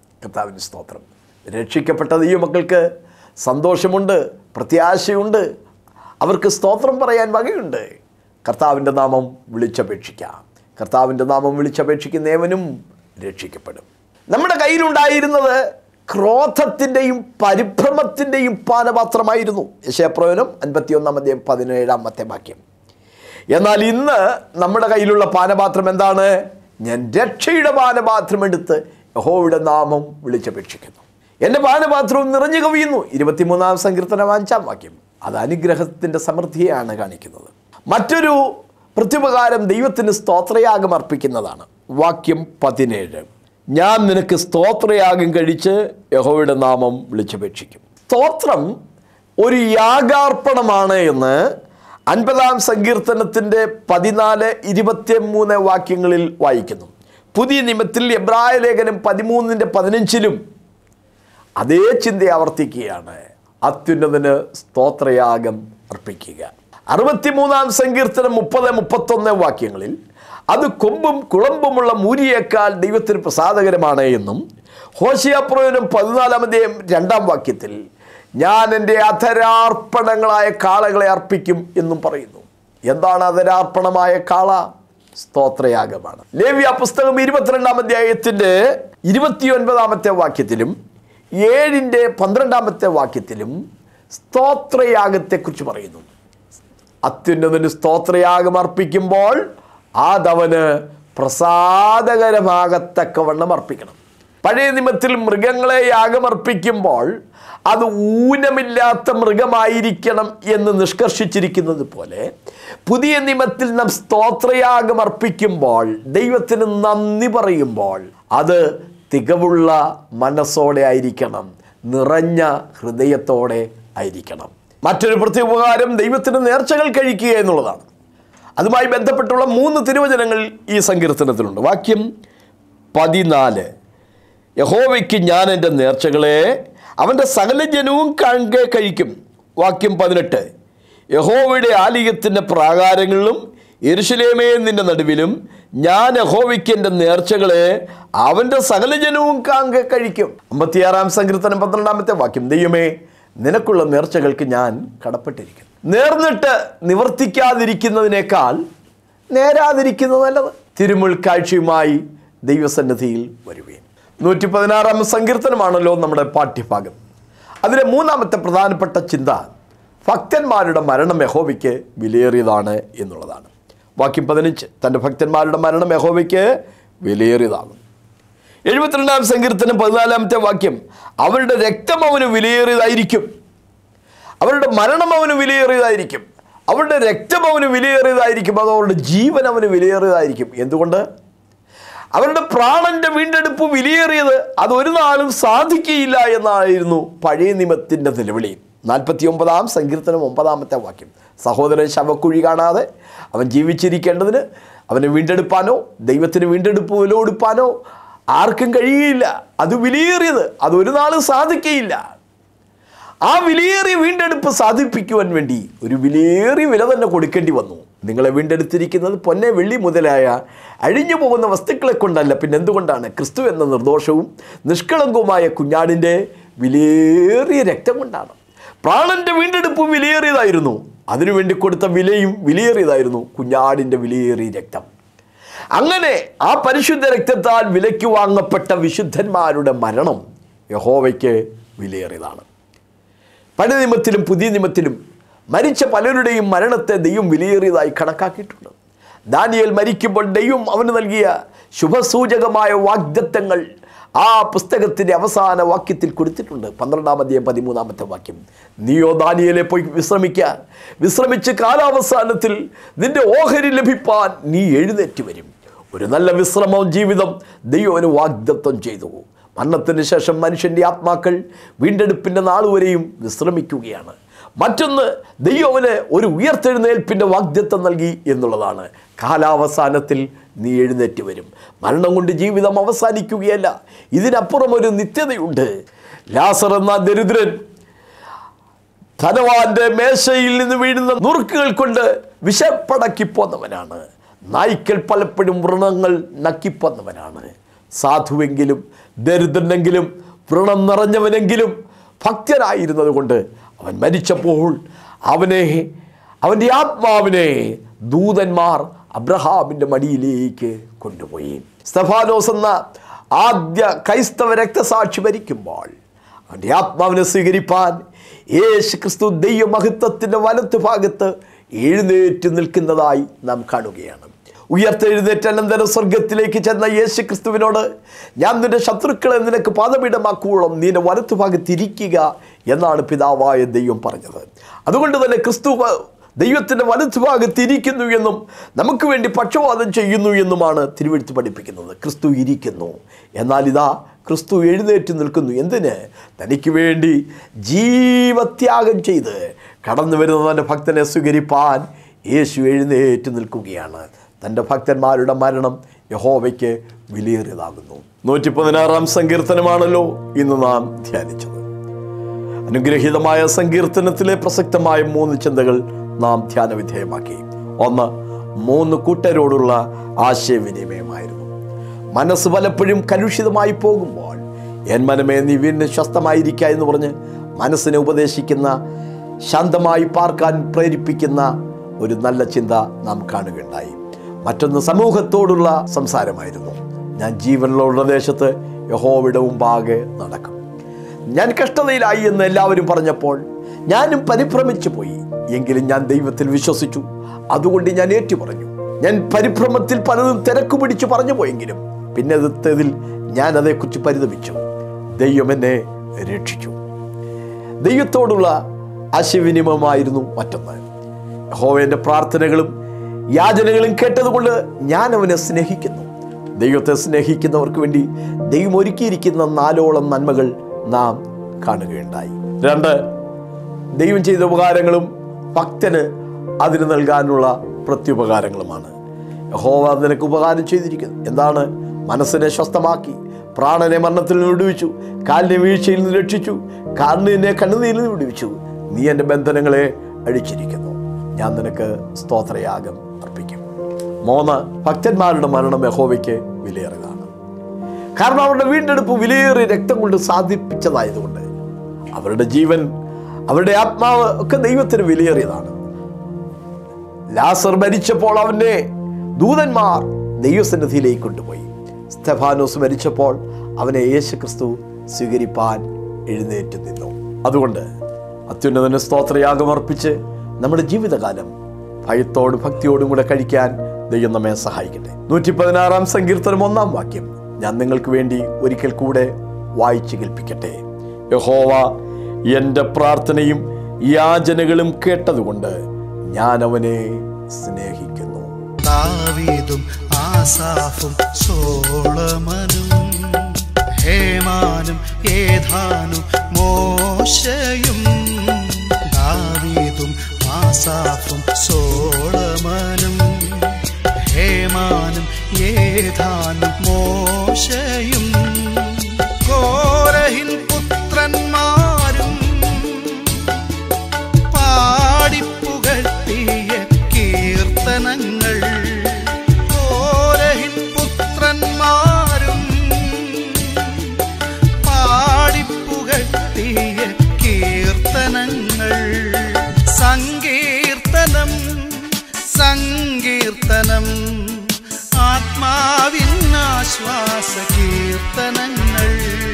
കർത്താവിന് സ്തോത്രം രക്ഷിക്കപ്പെട്ട ദൈവമക്കൾക്ക് സന്തോഷമുണ്ട് പ്രത്യാശയുണ്ട് അവർക്ക് സ്തോത്രം പറയാൻ വകയുണ്ട് കർത്താവിൻ്റെ നാമം വിളിച്ചപേക്ഷിക്കാം കർത്താവിൻ്റെ നാമം വിളിച്ചപേക്ഷിക്കുന്ന ഏവനും രക്ഷിക്കപ്പെടും നമ്മുടെ കയ്യിലുണ്ടായിരുന്നത് ക്രോധത്തിൻ്റെയും പരിഭ്രമത്തിൻ്റെയും പാനപാത്രമായിരുന്നു യശയപ്രവനം അൻപത്തിയൊന്നാം അധ്യായം പതിനേഴാമത്തെ വാക്യം എന്നാൽ ഇന്ന് നമ്മുടെ കയ്യിലുള്ള പാനപാത്രം എന്താണ് ഞാൻ രക്ഷയുടെ പാനപാത്രം എടുത്ത് യഹോവയുടെ നാമം വിളിച്ചപേക്ഷിക്കുന്നു എൻ്റെ പാനപാത്രവും നിറഞ്ഞു കവിയുന്നു ഇരുപത്തിമൂന്നാം സങ്കീർത്തനം അഞ്ചാം വാക്യം അത് അനുഗ്രഹത്തിൻ്റെ സമൃദ്ധിയാണ് കാണിക്കുന്നത് മറ്റൊരു പ്രത്യുപകാരം ദൈവത്തിന് സ്തോത്രയാഗം അർപ്പിക്കുന്നതാണ് വാക്യം പതിനേഴ് ഞാൻ നിനക്ക് സ്തോത്രയാഗം കഴിച്ച് യഹോവയുടെ നാമം വിളിച്ചപേക്ഷിക്കും സ്തോത്രം ഒരു യാഗാർപ്പണമാണ് എന്ന് അൻപതാം സങ്കീർത്തനത്തിൻ്റെ പതിനാല് ഇരുപത്തിമൂന്ന് വാക്യങ്ങളിൽ വായിക്കുന്നു പുതിയ നിയമത്തിൽ എബ്രായ ലേഖനം പതിമൂന്നിൻ്റെ പതിനഞ്ചിലും അതേ ചിന്ത ആവർത്തിക്കുകയാണ് അത്യുന്നതന് സ്തോത്രയാഗം അർപ്പിക്കുക അറുപത്തിമൂന്നാം സങ്കീർത്തനം മുപ്പത് മുപ്പത്തൊന്ന് വാക്യങ്ങളിൽ അത് കൊമ്പും കുളമ്പുമുള്ള മൂരിയേക്കാൾ ദൈവത്തിന് പ്രസാദകരമാണ് എന്നും ഹോശിയാപ്രയോനം പതിനാലാമതേയും രണ്ടാം വാക്യത്തിൽ ഞാൻ എൻ്റെ അധരാർപ്പണങ്ങളായ കാളകളെ അർപ്പിക്കും എന്നും പറയുന്നു എന്താണ് അധരാർപ്പണമായ കാള സ്തോത്രയാഗമാണ് ലേവ്യ പുസ്തകം ഇരുപത്തിരണ്ടാം അധ്യായത്തിൻ്റെ ഇരുപത്തിയൊൻപതാമത്തെ വാക്യത്തിലും ഏഴിൻ്റെ പന്ത്രണ്ടാമത്തെ വാക്യത്തിലും സ്തോത്രയാഗത്തെക്കുറിച്ച് പറയുന്നു അത്യുന്നതന് സ്തോത്രയാഗം അർപ്പിക്കുമ്പോൾ അതവന് പ്രസാദകരമാകത്തക്കവണ്ണം അർപ്പിക്കണം പഴയ നിയമത്തിൽ മൃഗങ്ങളെ യാഗമർപ്പിക്കുമ്പോൾ അത് ഊനമില്ലാത്ത മൃഗമായിരിക്കണം എന്ന് നിഷ്കർഷിച്ചിരിക്കുന്നത് പോലെ പുതിയ നിയമത്തിൽ നാം സ്തോത്രയാഗം അർപ്പിക്കുമ്പോൾ ദൈവത്തിന് നന്ദി പറയുമ്പോൾ അത് തികവുള്ള മനസ്സോടെ ആയിരിക്കണം നിറഞ്ഞ ഹൃദയത്തോടെ ആയിരിക്കണം മറ്റൊരു പ്രത്യുപകാരം ദൈവത്തിന് നേർച്ചകൾ കഴിക്കുക എന്നുള്ളതാണ് അതുമായി ബന്ധപ്പെട്ടുള്ള മൂന്ന് തിരുവചനങ്ങൾ ഈ സങ്കീർത്തനത്തിലുണ്ട് വാക്യം പതിനാല് യഹോവയ്ക്ക് ഞാൻ എൻ്റെ നേർച്ചകളെ അവൻ്റെ സകല ജനവും കാണെ കഴിക്കും വാക്യം പതിനെട്ട് യഹോവയുടെ ആലയത്തിൻ്റെ പ്രാകാരങ്ങളിലും എരുശലേമേ നിന്റെ നടുവിലും ഞാൻ യഹോവയ്ക്ക് എൻ്റെ നേർച്ചകളെ അവൻ്റെ സകല ജനവും കാണെ കഴിക്കും അമ്പത്തിയാറാം സങ്കീർത്തനം പന്ത്രണ്ടാമത്തെ വാക്യം ദൈവമേ നിനക്കുള്ള നേർച്ചകൾക്ക് ഞാൻ കടപ്പെട്ടിരിക്കുന്നു നേർന്നിട്ട് നിവർത്തിക്കാതിരിക്കുന്നതിനേക്കാൾ നേരാതിരിക്കുന്നത് നല്ലത് തിരുമുൾ കാഴ്ചയുമായി ദൈവസന്നിധിയിൽ വരുവേൻ നൂറ്റി പതിനാറാം സങ്കീർത്തനമാണല്ലോ നമ്മുടെ പാഠ്യഭാഗം അതിലെ മൂന്നാമത്തെ പ്രധാനപ്പെട്ട ചിന്ത ഭക്തന്മാരുടെ മരണം യഹോവയ്ക്ക് വിലയേറിയതാണ് എന്നുള്ളതാണ് വാക്യം പതിനഞ്ച് തൻ്റെ ഭക്തന്മാരുടെ മരണം യഹോവയ്ക്ക് വിലയേറിയതാണ് എഴുപത്തിരണ്ടാം സങ്കീർത്തനം പതിനാലാമത്തെ വാക്യം അവരുടെ രക്തം അവന് വിലയേറിയതായിരിക്കും അവരുടെ മരണം അവന് വിലയേറിയതായിരിക്കും അവരുടെ രക്തം അവന് വിലയേറിയതായിരിക്കും അത് അവരുടെ ജീവൻ അവന് വിലയേറിയതായിരിക്കും എന്തുകൊണ്ട് അവരുടെ പ്രാണന്റെ വീണ്ടെടുപ്പ് വിലയേറിയത് അത് ഒരു നാളും സാധിക്കുകയില്ല എന്നായിരുന്നു പഴയ നിയമത്തിൻ്റെ നിലവിളി നാൽപ്പത്തി ഒമ്പതാം സങ്കീർത്തനം ഒമ്പതാമത്തെ വാക്യം സഹോദരൻ ശവക്കുഴി കാണാതെ അവൻ ജീവിച്ചിരിക്കേണ്ടതിന് അവനെ വീണ്ടെടുപ്പാനോ ദൈവത്തിന് വീണ്ടെടുപ്പ് വിലകൊടുപ്പാനോ ആർക്കും കഴിയുകയില്ല അത് വിലയേറിയത് അത് ഒരു നാളും സാധിക്കുകയില്ല ആ വിലയേറിയ വീണ്ടെടുപ്പ് സാധിപ്പിക്കുവാൻ വേണ്ടി ഒരു വിലയേറിയ വില തന്നെ കൊടുക്കേണ്ടി വന്നു നിങ്ങളെ വീണ്ടെടുത്തിരിക്കുന്നത് പൊന്നെ വെള്ളി മുതലായ അഴിഞ്ഞു പോകുന്ന വസ്തുക്കളെ കൊണ്ടല്ല പിന്നെ എന്തുകൊണ്ടാണ് ക്രിസ്തു എന്ന നിർദോഷവും നിഷ്കളങ്കവുമായ കുഞ്ഞാടിൻ്റെ വിലയേറിയ രക്തം കൊണ്ടാണ് പ്രാണന്റെ വീണ്ടെടുപ്പും വിലയേറിയതായിരുന്നു അതിനുവേണ്ടി കൊടുത്ത വിലയും വിലയേറിയതായിരുന്നു കുഞ്ഞാടിൻ്റെ വിലയേറിയ രക്തം അങ്ങനെ ആ പരിശുദ്ധ രക്തത്താൽ വിലയ്ക്ക് വാങ്ങപ്പെട്ട വിശുദ്ധന്മാരുടെ മരണം യഹോവയ്ക്ക് വിലയേറിയതാണ് പഴയ നിയമത്തിലും പുതിയ നിയമത്തിലും മരിച്ച പലരുടെയും മരണത്തെ ദൈവം വിലയേറിയതായി കണക്കാക്കിയിട്ടുണ്ട് ദാനിയേൽ മരിക്കുമ്പോൾ ദൈവം അവന് നൽകിയ ശുഭസൂചകമായ വാഗ്ദത്തങ്ങൾ ആ പുസ്തകത്തിൻ്റെ അവസാന വാക്യത്തിൽ കൊടുത്തിട്ടുണ്ട് പന്ത്രണ്ടാം അധ്യായം പതിമൂന്നാമത്തെ വാക്യം നീയോ ദാനിയേലെ പോയി വിശ്രമിക്കുക വിശ്രമിച്ച് കാലാവസാനത്തിൽ നിന്റെ ഓഹരി ലഭിപ്പാൻ നീ എഴുന്നേറ്റ് വരും ഒരു നല്ല വിശ്രമം ജീവിതം ദൈവന് വാഗ്ദത്വം ചെയ്തു മരണത്തിന് ശേഷം മനുഷ്യൻ്റെ ആത്മാക്കൾ വീണ്ടെടുപ്പിൻ്റെ നാളുവരെയും വിശ്രമിക്കുകയാണ് മറ്റൊന്ന് ദൈവവന് ഒരു ഉയർത്തെഴുന്നേൽപ്പിൻ്റെ വാഗ്ദത്വം നൽകി എന്നുള്ളതാണ് കാലാവസാനത്തിൽ നീ എഴുന്നേറ്റ് വരും മരണം കൊണ്ട് ജീവിതം അവസാനിക്കുകയല്ല ഇതിനപ്പുറം ഒരു നിത്യതയുണ്ട് ലാസർ എന്ന ദരിദ്രൻ ധനവാന്റെ മേശയിൽ നിന്ന് വീഴുന്ന നുറുക്കുകൾ കൊണ്ട് വിശപ്പടക്കിപ്പോന്നവനാണ് നായ്ക്കൾ പലപ്പോഴും വ്രണങ്ങൾ നക്കിപ്പോന്നവനാണ് സാധുവെങ്കിലും ദരിദ്രനെങ്കിലും വ്രണം നിറഞ്ഞവനെങ്കിലും ഭക്തനായിരുന്നത് കൊണ്ട് അവൻ മരിച്ചപ്പോൾ അവനെ അവൻ്റെ ആത്മാവിനെ ദൂതന്മാർ അബ്രഹാമിൻ്റെ മടിയിലേക്ക് കൊണ്ടുപോയി സ്തഫാനോസ് എന്ന ആദ്യ ക്രൈസ്തവ രക്തസാക്ഷി മരിക്കുമ്പോൾ അവൻ്റെ ആത്മാവിനെ സ്വീകരിപ്പാൻ യേശു ക്രിസ്തു ദൈവമഹത്വത്തിൻ്റെ വലത്ത് ഭാഗത്ത് എഴുന്നേറ്റ് നിൽക്കുന്നതായി നാം കാണുകയാണ് ഉയർത്തെഴുന്നേറ്റ് അനന്തരം സ്വർഗത്തിലേക്ക് ചെന്ന യേശു ക്രിസ്തുവിനോട് ഞാൻ നിന്റെ ശത്രുക്കളെ നിനക്ക് പാദപീഠമാക്കുവോളം നിന്റെ വലത്ത് ഭാഗത്തിരിക്കുക എന്നാണ് പിതാവായ ദൈവം പറഞ്ഞത് അതുകൊണ്ട് തന്നെ ക്രിസ്തു ദൈവത്തിൻ്റെ വലത്ത് ഭാഗത്തിരിക്കുന്നു എന്നും നമുക്ക് വേണ്ടി പക്ഷപാതം ചെയ്യുന്നു എന്നുമാണ് തിരുവെഴുത്ത് പഠിപ്പിക്കുന്നത് ക്രിസ്തു ഇരിക്കുന്നു എന്നാൽ ഇതാ ക്രിസ്തു എഴുന്നേറ്റ് നിൽക്കുന്നു എന്തിന് തനിക്ക് വേണ്ടി ജീവത്യാഗം ചെയ്ത് കടന്നു വരുന്ന തൻ്റെ ഭക്തനെ സ്വീകരിപ്പാൻ യേശു എഴുന്നേറ്റ് നിൽക്കുകയാണ് തൻ്റെ ഭക്തന്മാരുടെ മരണം യഹോവയ്ക്ക് വിലയേറിയതാകുന്നു നൂറ്റി പതിനാറാം സങ്കീർത്തനമാണല്ലോ ഇന്ന് നാം ധ്യാനിച്ചത് അനുഗ്രഹീതമായ സങ്കീർത്തനത്തിലെ പ്രസക്തമായ മൂന്ന് ചിന്തകൾ നാം ധ്യാനവിധേയമാക്കി ഒന്ന് മൂന്ന് കൂട്ടരോടുള്ള ആശയവിനിമയമായിരുന്നു മനസ്സ് പലപ്പോഴും കലുഷിതമായി പോകുമ്പോൾ എൻ മനമേ നീ വീണ്ടും സ്വസ്ഥമായിരിക്കുക എന്ന് പറഞ്ഞ് മനസ്സിനെ ഉപദേശിക്കുന്ന ശാന്തമായി പാർക്കാൻ പ്രേരിപ്പിക്കുന്ന ഒരു നല്ല ചിന്ത നാം കാണുകയുണ്ടായി മറ്റൊന്ന് സമൂഹത്തോടുള്ള സംസാരമായിരുന്നു ഞാൻ ജീവനിലുള്ള ദേശത്ത് യഹോവയുടെ മുമ്പാകെ നടക്കും ഞാൻ കഷ്ടതയിലായി എന്ന് എല്ലാവരും പറഞ്ഞപ്പോൾ ഞാനും പരിഭ്രമിച്ചു പോയി എങ്കിലും ഞാൻ ദൈവത്തിൽ വിശ്വസിച്ചു അതുകൊണ്ട് ഞാൻ ഏറ്റു പറഞ്ഞു ഞാൻ പരിഭ്രമത്തിൽ പലതും തിരക്ക് പിടിച്ചു പറഞ്ഞു പോയെങ്കിലും പിന്നത്തേതിൽ ഞാൻ അതേക്കുറിച്ച് പരിതപിച്ചു ദൈവം എന്നെ രക്ഷിച്ചു ദൈവത്തോടുള്ള ആശയവിനിമയമായിരുന്നു മറ്റൊന്ന് യഹോവയുടെ പ്രാർത്ഥനകളും യാചനകളും കേട്ടതുകൊണ്ട് ഞാൻ അവനെ സ്നേഹിക്കുന്നു ദൈവത്തെ സ്നേഹിക്കുന്നവർക്ക് വേണ്ടി ദൈവം ഒരുക്കിയിരിക്കുന്ന നാലോളം നന്മകൾ നാം കാണുകയുണ്ടായി രണ്ട് ദൈവം ചെയ്ത ഉപകാരങ്ങളും ഭക്തന് അതിന് നൽകാനുള്ള പ്രത്യുപകാരങ്ങളുമാണ് യഹോവ നിനക്ക് ഉപകാരം ചെയ്തിരിക്കുന്നു എന്താണ് മനസ്സിനെ സ്വസ്ഥമാക്കി പ്രാണനെ മരണത്തിൽ നിന്ന് വിടുവിച്ചു കാലിനെ വീഴ്ചയിൽ നിന്ന് രക്ഷിച്ചു കാലിനെ കണ്ണുനീരിൽ നിന്ന് വിടുവിച്ചു നീ എൻ്റെ ബന്ധനങ്ങളെ അഴിച്ചിരിക്കുന്നു ഞാൻ നിനക്ക് സ്തോത്രയാഗം അർപ്പിക്കും മൂന്ന് ഭക്തന്മാരുടെ മരണം യഹോവയ്ക്ക് വിലയേറുകയാണ് കാരണം അവരുടെ വീണ്ടെടുപ്പ് വിലയേറിയ രക്തം കൊണ്ട് സാധിപ്പിച്ചതായതുകൊണ്ട് അവരുടെ ജീവൻ അവരുടെ ആത്മാവ് ഒക്കെ ദൈവത്തിന് വിലയേറിയതാണ് ലാസർ മരിച്ചപ്പോൾ അവൻ്റെ ദൂതന്മാർ ദൈവസന്നിധിയിലേക്ക് കൊണ്ടുപോയി സ്തെഫാനോസ് മരിച്ചപ്പോൾ അവനെ യേശു ക്രിസ്തു സ്വീകരിപ്പാൻ എഴുന്നേറ്റ് നിന്നു അതുകൊണ്ട് അത്യുന്നതന് സ്തോത്രയാഗം അർപ്പിച്ച് നമ്മുടെ ജീവിതകാലം ഭയത്തോടും ഭക്തിയോടും കൂടെ കഴിക്കാൻ ദൈവം നമ്മെ സഹായിക്കട്ടെ നൂറ്റി പതിനാറാം സങ്കീർത്തനം ഒന്നാം വാക്യം ഞാൻ നിങ്ങൾക്ക് വേണ്ടി ഒരിക്കൽ കൂടെ വായിച്ചു കേൾപ്പിക്കട്ടെ യഹോവ എൻ്റെ പ്രാർത്ഥനയും യാചനകളും കേട്ടതുകൊണ്ട് ഞാൻ അവനെ സ്നേഹിക്കുന്നു ദാവീദും ആസാഫും സോളമനും ഹേമാനും ഏധാനും മോശയും ദാവീദും ആസാഫും സോളമനും ഹേമാനും ഏധാനും മോശയും കോരഹിൻ പുത്രന്മാരും പാടിപ്പുകഴ്ത്തിയ കീർത്തനങ്ങൾ ഓരഹിൻ പുത്രന്മാരും പാടിപ്പുകഴ്ത്തിയ കീർത്തനങ്ങൾ സങ്കീർത്തനം സങ്കീർത്തനം ആത്മാവിൻ ആശ്വാസ കീർത്തനങ്ങൾ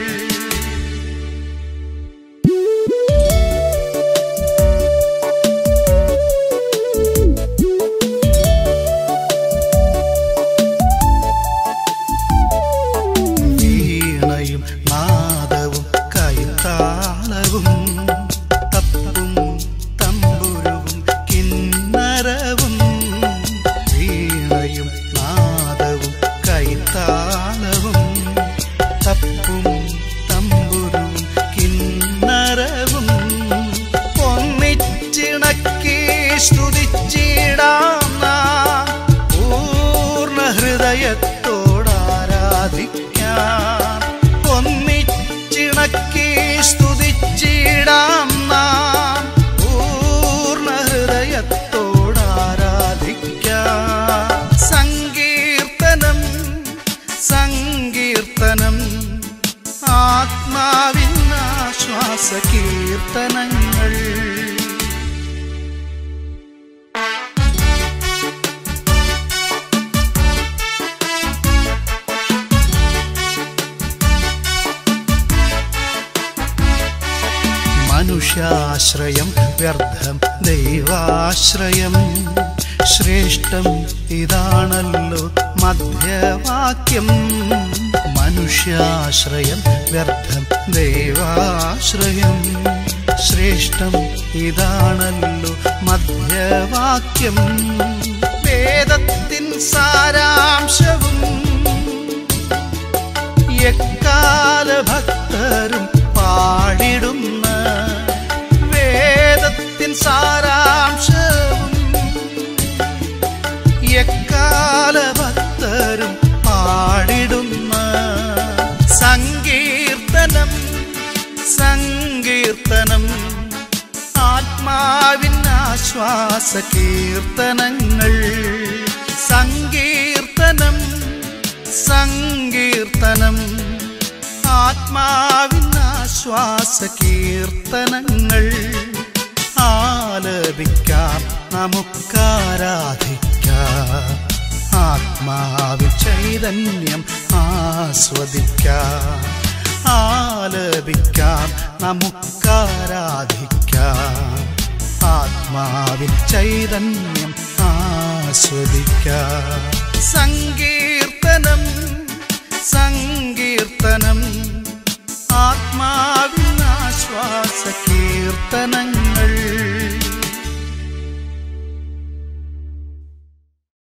വീണയും നാദവും കൈത്താളവും തപ്പും തമ്പുരുവും കിന്നരവും വീണയും നാദവും കൈത്താളവും തപ്പും തമ്പുരുവും കിന്നരവും ഒന്നിച്ചിണക്കി സ്തുതിച്ചിടാം നാം പൂർണ്ണ ഹൃദയത്തോടാരാധിക്കാം ഒന്നിച്ചിണക്കി സ്തുതിച്ചിടാം നാം പൂർണ്ണ ഹൃദയത്തോടാരാധിക്കാം സങ്കീർത്തനം സങ്കീർത്തനം ആത്മാവിൻ ആശ്വാസ കീർത്തനങ്ങൾ മനുഷ്യാശ്രയം വ്യർത്ഥം ദൈവാശ്രയം ശ്രേഷ്ഠം ഇതാണല്ലോ മധ്യവാക്യം മനുഷ്യാശ്രയം വ്യർത്ഥം ദൈവാശ്രയം ശ്രേഷ്ഠം ഇതാണല്ലോ മധ്യവാക്യം വേദത്തിൻ സാരാംശവും എക്കാല ഭക്തരും പാടിടുന്ന വേദത്തിൻ സാരാംശവും എക്കാല ഭക്തരും പാടിടുന്ന സങ്കീർത്തനം സങ്കീർത്തനം ആത്മാവിൻ ആശ്വാസ കീർത്തനങ്ങൾ സങ്കീർത്തനം സങ്കീർത്തനം ആത്മാവിൻ ആശ്വാസ കീർത്തനങ്ങൾ ആലപിക്കാം നമുക്കാരാധിക്കാം ആത്മാവിൽ ചൈതന്യം ആസ്വദിക്കാം ആലപിക്കാം നമുക്കാരാധിക്കാം ആത്മാവിൽ ചൈതന്യം ആസ്വദിക്കാം സങ്കീർത്തനം സങ്കീർത്തനം